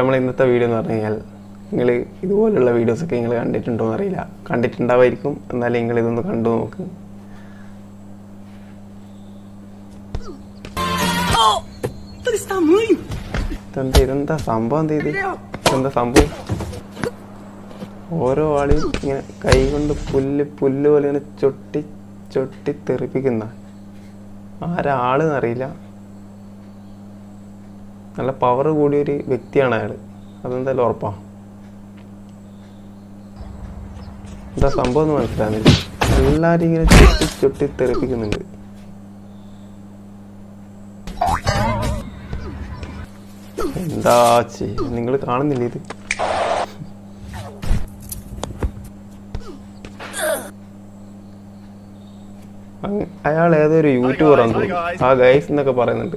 നമ്മൾ ഇന്നത്തെ വീഡിയോ എന്ന് പറഞ്ഞു കഴിഞ്ഞാൽ നിങ്ങൾ ഇതുപോലുള്ള വീഡിയോസൊക്കെ നിങ്ങൾ കണ്ടിട്ടുണ്ടോ എന്ന് അറിയില്ല കണ്ടിട്ടുണ്ടാവായിരിക്കും എന്നാലും നിങ്ങൾ ഇതൊന്ന് കണ്ടു നോക്ക് Desse tamanho! ഇതെന്താ ഇതെന്താ സംഭവം എന്താ ഇത് എന്താ സംഭവം ഓരോ ആളെയും ഇങ്ങനെ കൈ കൊണ്ട് പുല്ല് പുല്ല് പോലെ ഇങ്ങനെ ചൊട്ടി ചൊട്ടി തെറിപ്പിക്കുന്ന ആരാളെന്ന് അറിയില്ല നല്ല പവർ കൂടിയൊരു വ്യക്തിയാണ് അയാൾ അതെന്തായാലും ഉറപ്പാ എന്താ സംഭവം എന്ന് മനസ്സിലാകുന്നില്ല എല്ലാരും ഇങ്ങനെ ചൊട്ടി ചൊട്ടി തെറിപ്പിക്കുന്നുണ്ട് എന്താ ചെയ്യ നിങ്ങൾ കാണുന്നില്ല ഇത് അങ്ങ് അയാൾ ഏതൊരു യൂട്യൂബർ ആണെന്ന് തോന്നുന്നു ആ ഗൈസ് എന്നൊക്കെ പറയുന്നുണ്ട്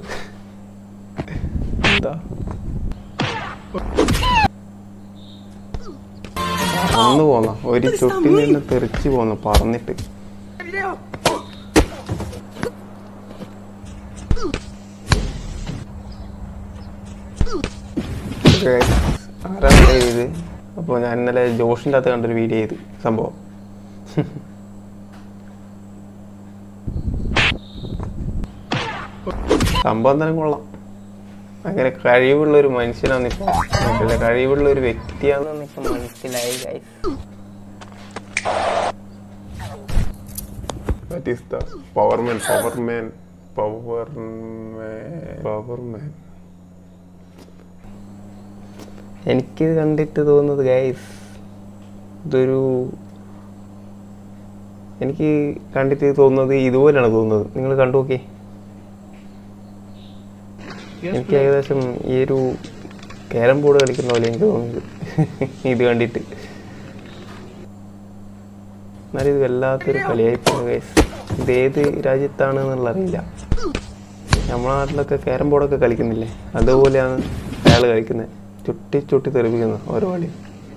എന്താ പറന്നു പോന്ന ഒരു ചുട്ടിൽ നിന്ന് തെറിച്ച് പോന്ന പറന്നിട്ട് Guys, ആരാണ് ഇത് അപ്പോൾ ഞാൻ ഇന്നലെ ജോഷിൻ്റെ അകത്ത് കണ്ടൊരു വീഡിയോ ചെയ്ത് സംഭവം സംഭവം തന്നെ കൊള്ളാം അങ്ങനെ കഴിവുള്ള ഒരു മനുഷ്യനാണ് ഇപ്പൊ മനസ്സിലായി കഴിവുള്ള ഒരു വ്യക്തിയാണെന്ന് ഇപ്പൊ മനസ്സിലായി guys that is the powerman powerman powerman powerman എനിക്കിത് കണ്ടിട്ട് തോന്നുന്നത് ഗൈസ് ഇതൊരു എനിക്ക് കണ്ടിട്ട് തോന്നുന്നത് ഇതുപോലെയാണ് തോന്നുന്നത് നിങ്ങൾ കണ്ടു നോക്കിയേ എനിക്ക് ഏകദേശം ഈ ഒരു ക്യാരം ബോർഡ് കളിക്കുന്ന പോലെ എനിക്ക് തോന്നുന്നത് ഇത് കണ്ടിട്ട് എന്നാലും ഇത് വല്ലാത്തൊരു കളിയായി പോകുന്നു ഗൈസ് ഇത് ഏത് രാജ്യത്താണ് എന്നുള്ള അറിയില്ല നമ്മളെ നാട്ടിലൊക്കെ ക്യാരം ബോർഡൊക്കെ കളിക്കുന്നില്ലേ അതുപോലെയാണ് അയാൾ കളിക്കുന്നത് ചുട്ടി ചുട്ടി തെറിപ്പിക്കുന്നത് ഓരോ കളി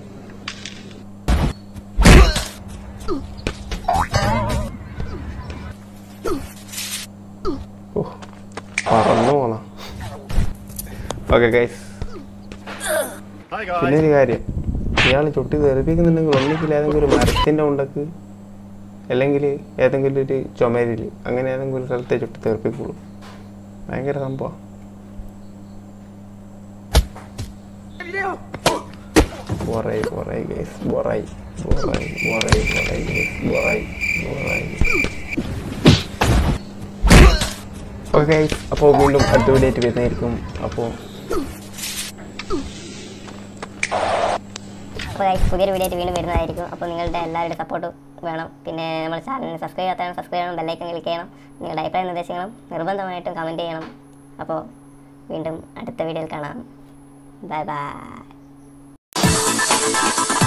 ഓ പറന്നു പോന്ന ഓക്കെ ഗൈസ് Hi പിന്നെ ഒരു കാര്യം ഇയാൾ ചുട്ടി തെറിപ്പിക്കുന്നുണ്ടെങ്കിൽ ഒന്നിക്കിൽ ഏതെങ്കിലും ഒരു മരത്തിന്റെ ഉണ്ടക്ക് അല്ലെങ്കിൽ ഏതെങ്കിലും ഒരു ചുമരിൽ അങ്ങനെ ഏതെങ്കിലും ഒരു സ്ഥലത്തെ ചുട്ടി തെറിപ്പിക്കുള്ളൂ ഭയങ്കര സംഭവം ബൊറായി ബൊറായി ഗൈസ് ബൊറായി ബൊറായി ബൊറായി ബൊറായി ഗൈസ് ബൊറായി ബൊറായി ഓക്കെ ഗൈസ് അപ്പോൾ വീണ്ടും അടുത്ത വീഡിയോ ആയിട്ട് വരുന്നതായിരിക്കും അപ്പോൾ അപ്പോൾ ഗൈസ് പുതിയൊരു വീഡിയോ ആയിട്ട് വീണ്ടും വരുന്നതായിരിക്കും അപ്പോൾ നിങ്ങളുടെ എല്ലാവരുടെ സപ്പോർട്ട് വേണം പിന്നെ നമ്മുടെ ചാനലിന് സബ്സ്ക്രൈബ് ചെയ്യാത്തവരും സബ്സ്ക്രൈബ് ചെയ്യണം ബെല്ലൈക്കൺ ക്ലിക്ക് ചെയ്യണം നിങ്ങളുടെ അഭിപ്രായ നിർദ്ദേശങ്ങളും നിർബന്ധമായിട്ടും കമൻറ്റ് ചെയ്യണം അപ്പോൾ വീണ്ടും അടുത്ത വീഡിയോയിൽ കാണാം ബൈ ബൈ